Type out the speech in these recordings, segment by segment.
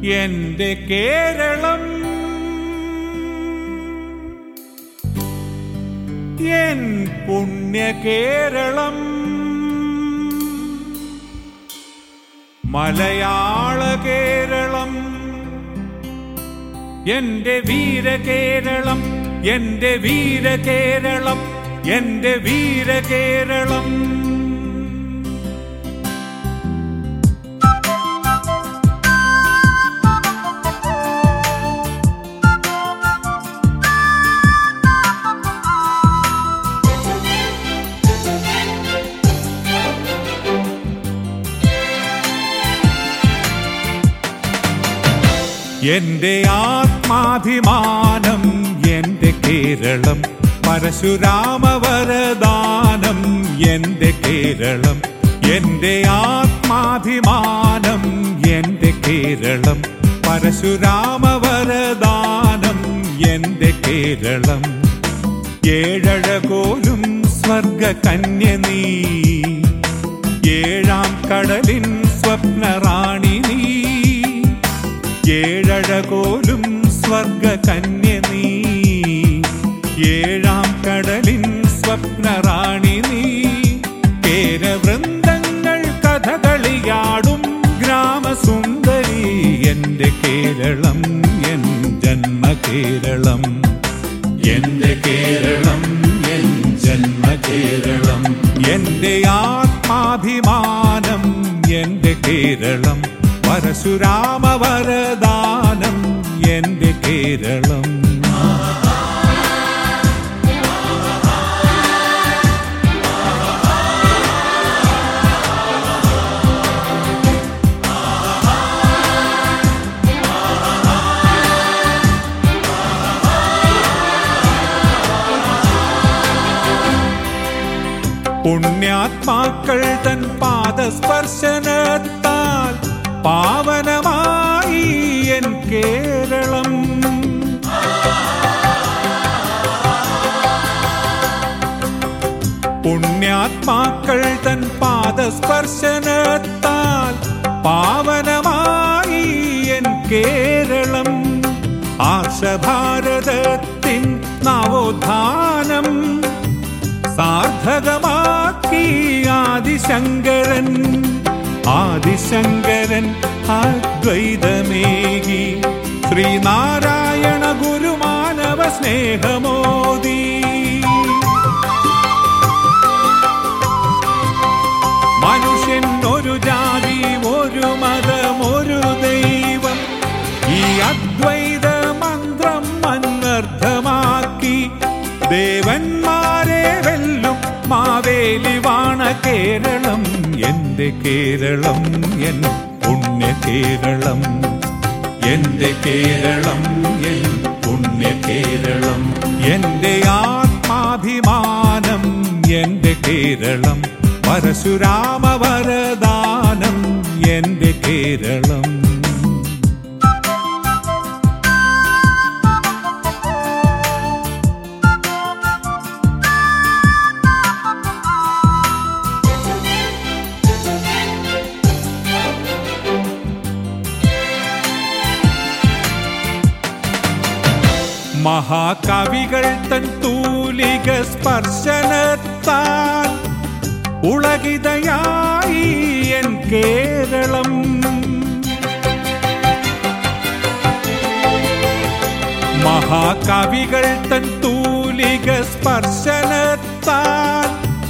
എന്റെ കേരളം എൻ പുണ്യ കേരളം മലയാള കേരളം എന്റെ വീര കേരളം എന്റെ വീര കേരളം എന്റെ വീര കേരളം എന്റെ ആത്മാഭിമാനം എന്റെ കേരളം പരശുരാമവരദാനം എന്റെ കേരളം എന്റെ ആത്മാഭിമാനം എന്റെ കേരളം പരശുരാമവരദാനം എന്റെ കേരളം ഏഴഴകോലും സ്വർഗ കന്യ നീ ഏഴാം കടലിൻ സ്വപ്നറാണി നീ ഏഴഴകോലും സ്വർഗ കന്യ നീ ഏഴാം കടലിൻ സ്വപ്നറാണി നീ കേരവൃന്ദങ്ങൾ കഥകളിയാടും ഗ്രാമസുന്ദരി എന്റെ കേരളം എൻ ജന്മ കേരളം എന്റെ കേരളം എൻ ജന്മ കേരളം എന്റെ ആത്മാഭിമാനം എന്റെ കേരളം പരശുരാമവരദാനം എന്റെ കേരളം പുണ്യാത്മാക്കൾ തൻ പാദസ്പർശനത്താൽ പാവനമായി എൻ കേരളം പുണ്യാത്മാക്കൾ തൻ പാദസ്പർശനത്താൽ പാവനമായി എൻ കേരളം ആർഷഭാരതത്തിൻ നവോത്ഥാനം സാർത്ഥകമാക്കി ആദിശങ്കരൻ ആദിശങ്കരൻ അദ്വൈതമേകി ശ്രീനാരായണ ഗുരുമാനവ സ്നേഹമോദി മനുഷ്യൻ ഒരു ജാതി ഒരു മതം ഒരു ദൈവം ഈ അദ്വൈത മന്ത്രം അനർത്ഥമാക്കി ദേവന്മാരെ വെല്ലും മാവേലി വാണ കേരളം എന്റെ കേരളം എൻ പുണ്യ കേരളം എന്റെ കേരളം എൻ പുണ്യ കേരളം എന്റെ ആത്മാഭിമാനം എന്റെ കേരളം പരശുരാമവരദാനം എന്റെ കേരളം മഹാകവികൾ തൻ തൂലിക സ്പർശനത്താൽ ഉളകിതയായി എൻ കേരളം മഹാകവികൾ തൻ തൂലിക സ്പർശനത്താൽ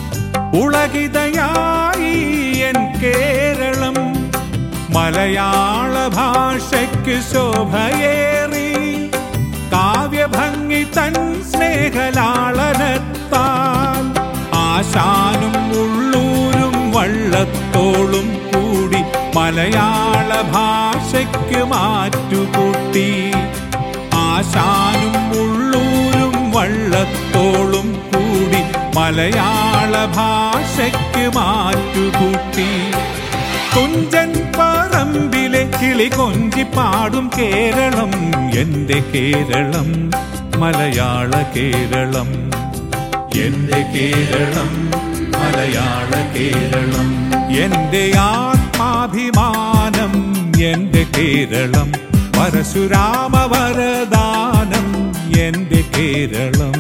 ഉളകിതയായി എൻ കേരളം മലയാള ഭാഷയ്ക്ക് ശോഭയേറി കാവ്യഭംഗി തൻ സ്നേഹലാളനത്താൽ ആശാനും ഉള്ളൂരും വള്ളത്തോളും കൂടി മലയാള ഭാഷയ്ക്ക് മാറ്റുകൂട്ടി ആശാനും ഉള്ളൂരും വള്ളത്തോളും കൂടി മലയാള ഭാഷയ്ക്ക് മാറ്റുകൂട്ടി കുഞ്ചൻ പറമ്പിലെ കിളി കൊഞ്ചി പാടും കേരളം എന്റെ കേരളം മലയാള കേരളം എന്റെ കേരളം മലയാള കേരളം എന്റെ ആത്മാഭിമാനം എന്റെ കേരളം പരശുരാമ വരദാനം എന്റെ കേരളം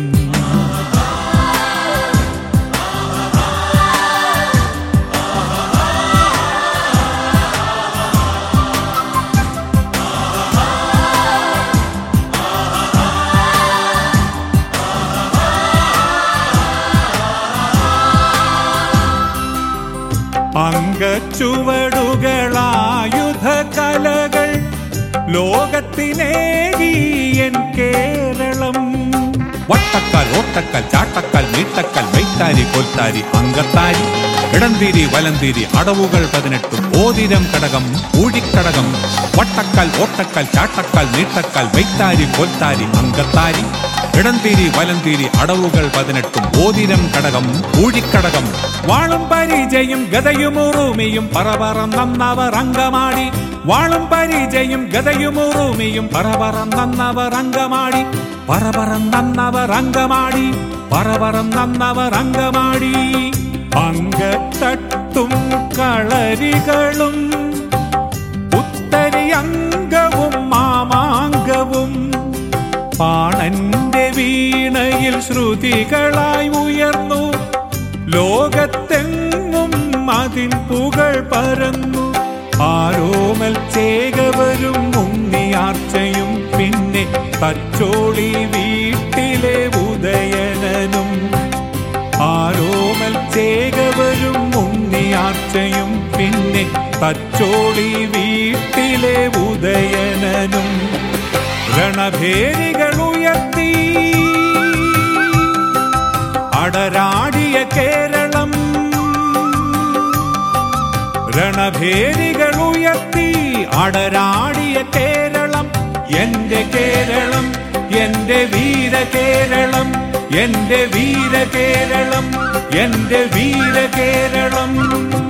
അങ്കച്ചുവടുകളായുധ കലകൾ ലോകത്തിനേകി എൻ കേരളം വട്ടക്കാൽ ഓട്ടക്കാൽ ചാട്ടക്കാൽ നീട്ടക്കാൽ വൈത്താരി കൊൽത്താരി അങ്കത്താരി ഇടംതിരി വലംതിരി അടവുകൾ പതിനെട്ടും ഓതിരം കടകം ഊഴിക്കടകം വട്ടക്കാൽ ഓട്ടക്കാൽ ചാട്ടക്കാൽ നീട്ടക്കാൽ വൈത്താരി കൊൽത്താരി അങ്കത്താരി ഇടംതിരി വലംതിരി അടവുകൾ പതിനെട്ടും ഓതിരം കടകം ഊഴിക്കടകം വാളും പരിചയും ഗതയുമുറുമിയും പറപറം നന്നവർ അങ്കമാടി വാളും പരിചയും ഗതയുമുറുമിയും പറപറം നന്നവർ അങ്കമാടി പറപറം നന്നവർ അങ്കമാടി പറപറം നന്നവർ അങ്കമാടി അങ്കത്തട്ടും കളരികളും ഉത്തരി അംഗവും മാമാങ്കവും പാണന്റെ വീണയിൽ ശ്രുതികളായി ഉയർന്നു ലോകത്തെങ്ങും അതിൻ പുകൾ പരന്നു ആരോമൽ ചേകവരും മുങ്ങിയാർച്ചയും പിന്നെ തച്ചോളി വീട്ടിലെ ഉദയനനും ആരോമൽ ചേകവരും മുങ്ങിയാർച്ചയും പിന്നെ തച്ചോളി വീട്ടിലെ ഉദയനനും രണഭേരികൾ ഉയർത്തി അടരാടിയ കേരളം രണഭേരികൾ ഉയർത്തി അടരാടിയ കേരളം എന്റെ കേരളം എന്റെ വീര കേരളം എന്റെ വീര കേരളം എന്റെ വീര കേരളം